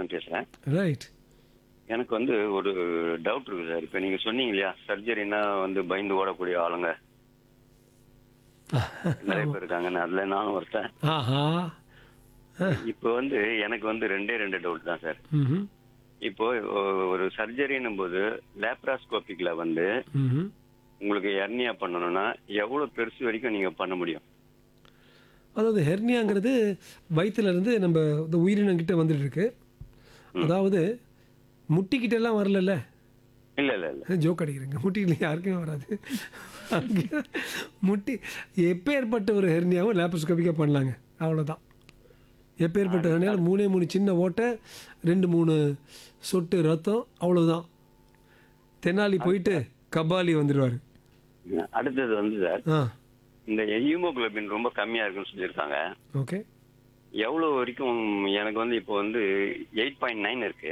ராஜேந்திரன் பேசுறேன் ரைட் எனக்கு வந்து ஒரு டவுட் இருக்கு சார் இப்போ நீங்க சொன்னீங்க இல்லையா சர்ஜரினா வந்து பயந்து ஓடக்கூடிய ஆளுங்க நிறைய பேர் இருக்காங்கன்னு அதுல நானும் ஒருத்தன் ஆஹா இப்போ வந்து எனக்கு வந்து ரெண்டே ரெண்டு டவுட் தான் சார் ம் இப்போ ஒ- ஒரு சர்ஜரின்னும் போது லேப்ராஸ்கோபிக்ல வந்து ம் உங்களுக்கு எர்னியா பண்ணணும்னா எவ்வளவு பெருசு வரைக்கும் நீங்க பண்ண முடியும் அதாவது ஹெர்னியாங்கிறது வயித்துல இருந்து நம்ம இந்த உயிரினங்கிட்ட வந்துட்டு இருக்கு அதாவது முட்டிக்கிட்ட எல்லாம் வரலல்ல இல்ல இல்ல இல்ல ஜோக் அடிக்கிறேங்க முட்டிக்கிட்ட யாருக்குமே வராது அங்க முட்டி எப்பேற்பட்ட ஒரு ஹெர்னியாவும் லேப்ரோஸ்கோபிக்காக பண்ணலாங்க அவ்வளோதான் எப்பேற்பட்ட ஹெர்னியாவில் மூணே மூணு சின்ன ஓட்டை ரெண்டு மூணு சொட்டு ரத்தம் அவ்வளவுதான் தென்னாலி போயிட்டு கபாலி வந்துடுவார் அடுத்தது வந்து சார் ஆ இந்த ஹீமோகுளோபின் ரொம்ப கம்மியா இருக்குன்னு சொல்லியிருக்காங்க ஓகே எவ்வளவு வரைக்கும் எனக்கு வந்து இப்போ வந்து எயிட் பாயிண்ட் நைன் இருக்கு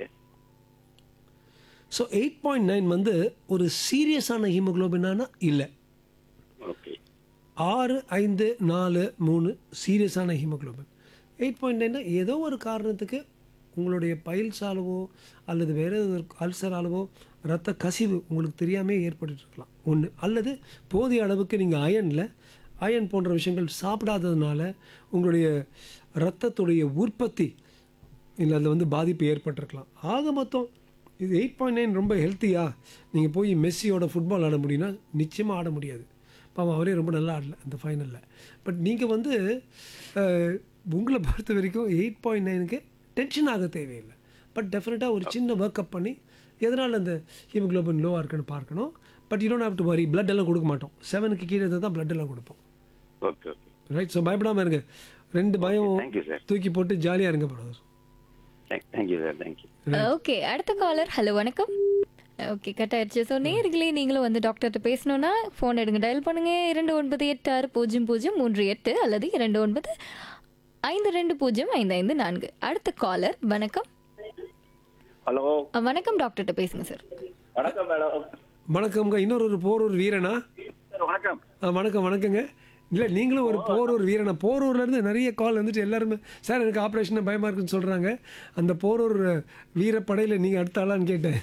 ஸோ எயிட் பாயிண்ட் நைன் வந்து ஒரு சீரியஸான ஹீமோகுளோபினானா இல்லை ஓகே ஆறு ஐந்து நாலு மூணு சீரியஸான ஹீமோகுளோபின் எயிட் பாயிண்ட் நைன்னா ஏதோ ஒரு காரணத்துக்கு உங்களுடைய பைல்ஸாலவோ அல்லது வேறு ஏதோ அல்சராலவோ ரத்த கசிவு உங்களுக்கு தெரியாமே ஏற்பட்டுட்டு இருக்கலாம் ஒன்று அல்லது போதிய அளவுக்கு நீங்கள் அயனில் அயன் போன்ற விஷயங்கள் சாப்பிடாததுனால உங்களுடைய இரத்தத்துடைய உற்பத்தி இல்லை அதில் வந்து பாதிப்பு ஏற்பட்டிருக்கலாம் ஆக மொத்தம் இது எயிட் பாயிண்ட் நைன் ரொம்ப ஹெல்த்தியா நீங்கள் போய் மெஸ்ஸியோட ஃபுட்பால் ஆட முடியும்னா நிச்சயமாக ஆட முடியாது பாவம் அவரே ரொம்ப நல்லா ஆடல அந்த ஃபைனலில் பட் நீங்கள் வந்து அஹ், உங்களை பொறுத்த வரைக்கும் எயிட் பாயிண்ட் நைனுக்கு டென்ஷன் ஆக தேவையில்லை பட் டெஃபினட்டாக ஒரு சின்ன ஒர்க் அப் பண்ணி எதனால் அந்த ஹீமோகுளோபின் லோவாக இருக்குன்னு பார்க்கணும் but you don't have to worry blood எல்லாம் கொடுக்க மாட்டோம் செவனுக்கு கீழே இருந்தால் தான் blood எல்லாம் கொடுப்போம் ஓகே ஓகே ரைட் ஸோ பயப்படாமல் இருங்க ரெண்டு பயம் தேங்க்யூ சார் தூக்கி போட்டு ஜாலியாக இருங்க brother thank you sir thank you okay அடுத்த காலர் ஹலோ வணக்கம் ஓகே கட் ஆயிடுச்சு ஸோ நேர்களே நீங்களும் வந்து டாக்டர்கிட்ட பேசணும்னா ஃபோன் எடுங்க டயல் பண்ணுங்க இரண்டு ஒன்பது எட்டு ஆறு பூஜ்ஜியம் பூஜ்ஜியம் மூன்று எட்டு அல்லது இரண்டு ஒன்பது ஐந்து ரெண்டு பூஜ்ஜியம் ஐந்து ஐந்து நான்கு அடுத்த காலர் வணக்கம் ஹலோ அஹ், வணக்கம் டாக்டர்கிட்ட பேசுங்க சார் வணக்கம் மேடம் வணக்கம்ங்க இன்னொரு ஒரு போரூர் வீரனா சார் வணக்கம் ஆ, வணக்கம் வணக்கங்க இல்லை நீங்களும் ஒரு போரூர் வீரனா போரூர்ல இருந்து நிறைய கால் வந்துட்டு எல்லாருமே சார் எனக்கு ஆப்ரேஷன் பயமா இருக்குன்னு சொல்றாங்க அந்த போரூர் வீரப்படையில நீங்க அடுத்த ஆளான்னு கேட்டேன்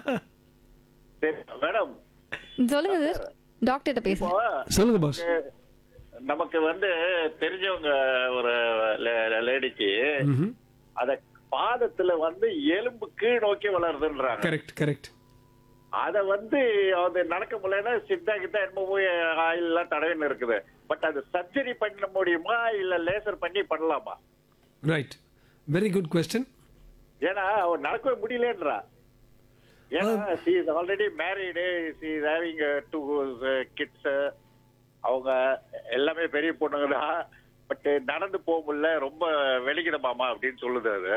சரி, மேடம் சொல்லுங்க சார் டாக்டர்கிட்ட பேசுங்க இப்போ சொல்லுங்க பாஸ் நமக்கு வந்து தெரிஞ்சவங்க ஒரு லே- லேடிக்கு அத பாதத்துல வந்து எலும்பு கீழ் நோக்கி வளருதுன்றாங்க கரெக்ட் கரெக்ட் அத வந்து அது நடக்க முடியலன்னா சித்தா கிட்ட என்னமோ போய் ஆயில் எல்லாம் தடவின்னு இருக்குது பட் அது சர்ஜரி பண்ண முடியுமா இல்ல லேசர் பண்ணி பண்ணலாமா ரைட் வெரி குட் கொஸ்டின் ஏன்னா அவர் நடக்கவே முடியலன்றா ஏன்னா she is already married she is having two kids அவங்க எல்லாமே பெரிய பொண்ணுங்க தான் பட் நடந்து போக முடியல ரொம்ப வெளிக்கிடமாமா அப்படின்னு சொல்லுது அது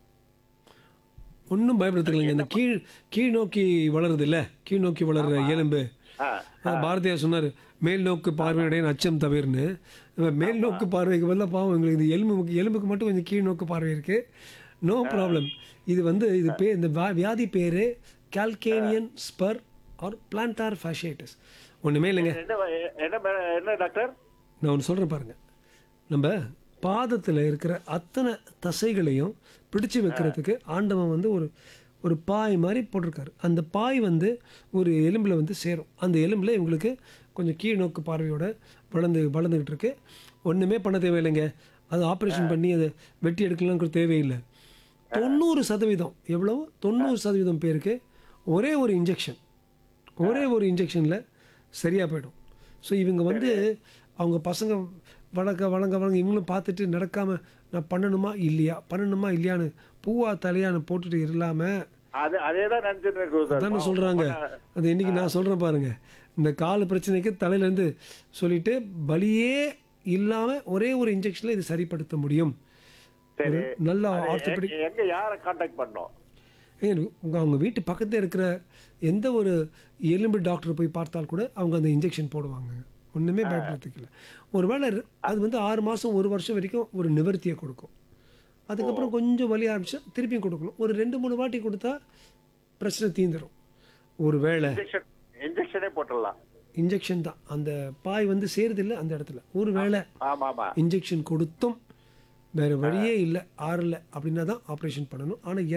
ஒன்றும் பயப்படுத்துக்கலைங்க இந்த கீழ் கீழ் நோக்கி வளருது இல்ல கீழ் நோக்கி வளர்ற எலும்பு ஆ, ஆ, பாரதியார் சொன்னார் மேல் நோக்கு பார்வையுடைய அச்சம் தவிர்னு நம்ம மேல் நோக்கு பார்வைக்கு பதிலா பாவம் எங்களுக்கு இந்த எலும்பு எலும்புக்கு மட்டும் கொஞ்சம் கீழ் நோக்கு பார்வை இருக்கு நோ ப்ராப்ளம் இது வந்து இது பே இந்த வா- வியாதி பேரு calcanean spur or plantar fasciitis ஒன்றுமே இல்லைங்க என்ன என்ன மே- என்ன டாக்டர் நான் ஒன்று சொல்கிறேன் பாருங்க நம்ம பாதத்தில் இருக்கிற அத்தனை தசைகளையும் பிடிச்சு வைக்கிறதுக்கு ஆண்டவன் வந்து ஒரு ஒரு பாய் மாதிரி போட்டிருக்காரு அந்த பாய் வந்து ஒரு எலும்பில் வந்து சேரும் அந்த எலும்பில் இவங்களுக்கு கொஞ்சம் கீழ் நோக்கு பார்வையோட வளர்ந்து வளர்ந்துக்கிட்டு இருக்கு ஒன்றுமே பண்ண தேவையில்லைங்க அது ஆப்ரேஷன் பண்ணி அதை வெட்டி எடுக்கலாம்னு தேவையில்லை தொண்ணூறு சதவீதம் எவ்வளவு தொண்ணூறு சதவீதம் பேருக்கு ஒரே ஒரு இன்ஜெக்ஷன் ஒரே ஒரு இன்ஜெக்ஷனில் சரியாக போயிடும் ஸோ இவங்க வந்து அவங்க பசங்க வளர்க்க வளங்க வளங்க இவங்களும் பார்த்துட்டு நடக்காமல் நான் பண்ணணுமா இல்லையா பண்ணணுமா இல்லையான்னு பூவா தலையான்னு போட்டுட்டு இல்லாமல் அது அதே தான் நினைச்சிட்டு இருக்கு சார் அதானே சொல்கிறாங்க அது இன்னைக்கு நான் சொல்கிறேன் பாருங்க இந்த கால் பிரச்சனைக்கு தலையிலேருந்து சொல்லிட்டு வலியே இல்லாமல் ஒரே ஒரு இன்ஜெக்ஷனில் இது சரிப்படுத்த முடியும் சரி ஒரு நல்ல அது ஆர்த்தோபெடிக் எங்க- எங்க யாரை காண்டாக்ட் பண்ணோம் ஏங்க உங்க அவங்க வீட்டு பக்கத்தில் இருக்கிற எந்த ஒரு எலும்பு டாக்டர் போய் பார்த்தால் கூட அவங்க அந்த இன்ஜெக்ஷன் போடுவாங்க ஒன்றுமே பயப்படுறதுக்கு இல்லை ஒருவேளை அது வந்து ஆறு மாதம் ஒரு வருஷம் வரைக்கும் ஒரு நிவர்த்தியை கொடுக்கும் அதுக்கப்புறம் கொஞ்சம் வலி ஆரம்பிச்சா திருப்பியும் கொடுக்கணும் ஒரு ரெண்டு மூணு வாட்டி கொடுத்தா பிரச்சனை தீந்துரும் ஒரு வேளை இன்ஜெக்ஷன் இன்ஜெக்ஷனே போட்டுடலாம் இன்ஜெக்ஷன் தான் அந்த பாய் வந்து சேருதில்லை அந்த இடத்துல ஒரு வேளை ஆமா ஆமா இன்ஜெக்ஷன் கொடுத்தும் வேற வழியே இல்லை ஆறல அப்படின்னா தான் ஆப்ரேஷன் பண்ணணும் ஆனால்